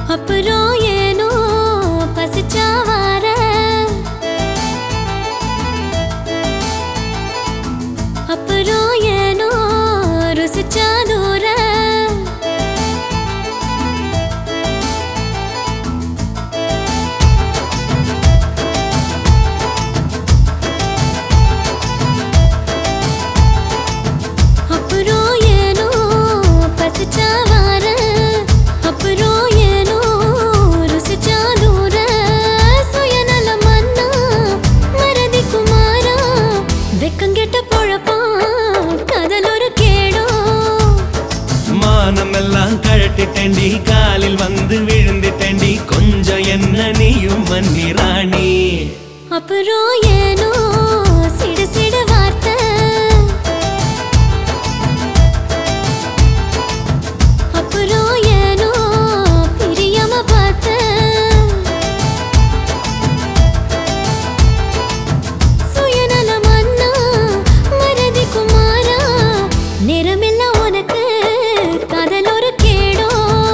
அப்புறம் ஏனோ பசிச்சா வார அப்புறம் ஏனோ ருசிச்சா தூர அப்புறம் ஏனோ பசிச்சா வார அப்புறம் ஏனோ ருசிச்சா தூர சுயநல மன்னா மறதி குமாரா வெக்கங்கெட்ட பொழப்பான் காதல் ஒரு கேடோ மானமெல்லாம் கழட்டிட்டேண்டி காலில் வந்து விழுந்துட்டேண்டி கொஞ்சம் என்ன நீயும் மன்னி ராணி அப்புறம் ஏனோ சிடு சிடு வார்த்தை அப்புறம் ஏனோ பிரியாம பார்த்த சுயநல மன்னா மறதி குமாரா நேரமெல்லாம் உனக்கு காதல் ஒரு கேடோ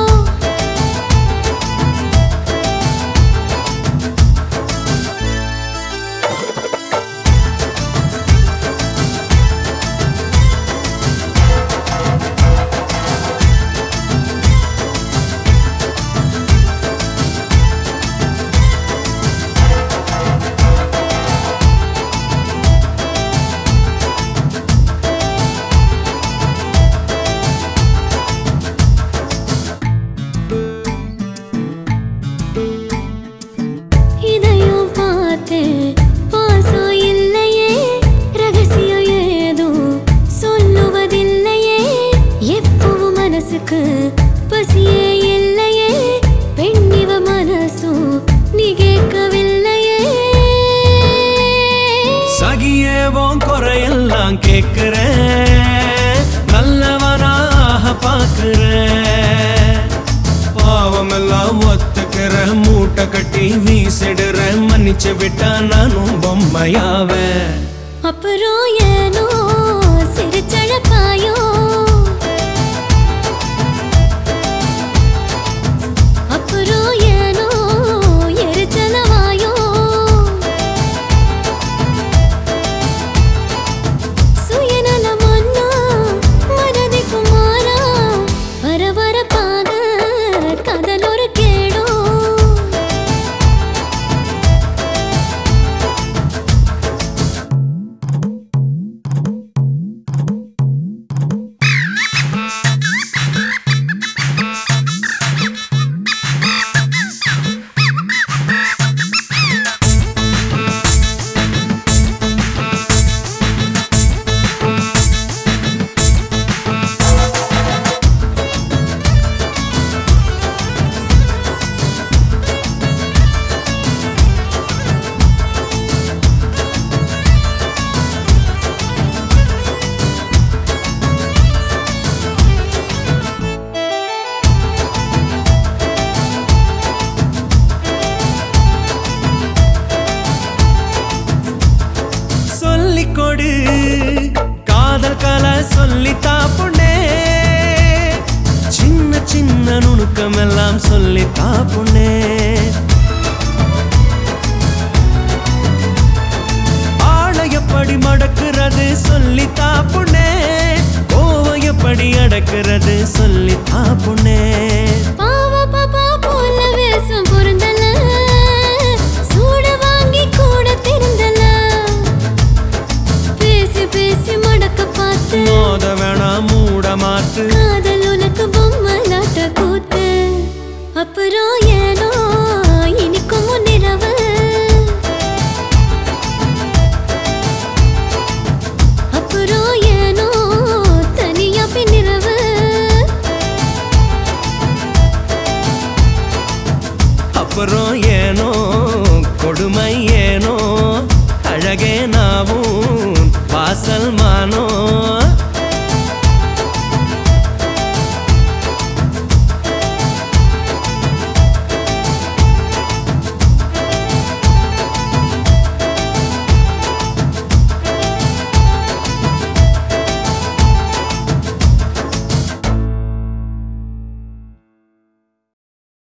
இதையும் பார்த்தேன் பாசம் இல்லையே ரகசியம் ஏதும் சொல்லுவதில்லையே எப்பவும் மனசுக்கு பசியே இல்லையே பெண்ணிவ மனசும் நீ கேட்கவில்லையே சகியே உன் குறையெல்லாம் கேட்கிறேன் நல்லவனாக பார்க்கிறேன் பாவமெல்லாம் ஒத்துக்கிற மூட்டை கட்டி வீசிடுற மன்னிச்சு விட்டா நானும் பொம்மையாவேன் அப்புறம் ஏனோ சிரிச்சழப்பாயோ அப்புறம் ஏனோ எரிச்சலவாயோ சுயநல மன்னா மனதை குமாரா பரபரப்பாக கதல் ஒரு கேடோ சொல்லிக் கொடு காதல் கலை சொல்லித்தா பொண்ணே சின்ன சின்ன நுணுக்கம் எல்லாம் சொல்லித்தா பொண்ணே ஆளை எப்படி மடக்குறது சொல்லித்தா பொண்ணே கோவம் எப்படி அடக்குறது சொல்லித்தா பொண்ணே பாவ பாப்பா போல வேஷம் பொருந்தல சூட வாங்கி கூட திருந்தல பேசி பேசி மடக்க பார்த்து மோத வேணாம் மூட மாத்து காதல் உனக்கு பொம்மலாட்ட கூத்து அப்புறம் ஏனோ இனிக்கும் முன்னிரவு அப்புறம் ஏனோ தனியா பின்னிரவு அப்புறம் ஏனோ கொடுமை ஏனோ அழகே நாவும் வாசல் மானோ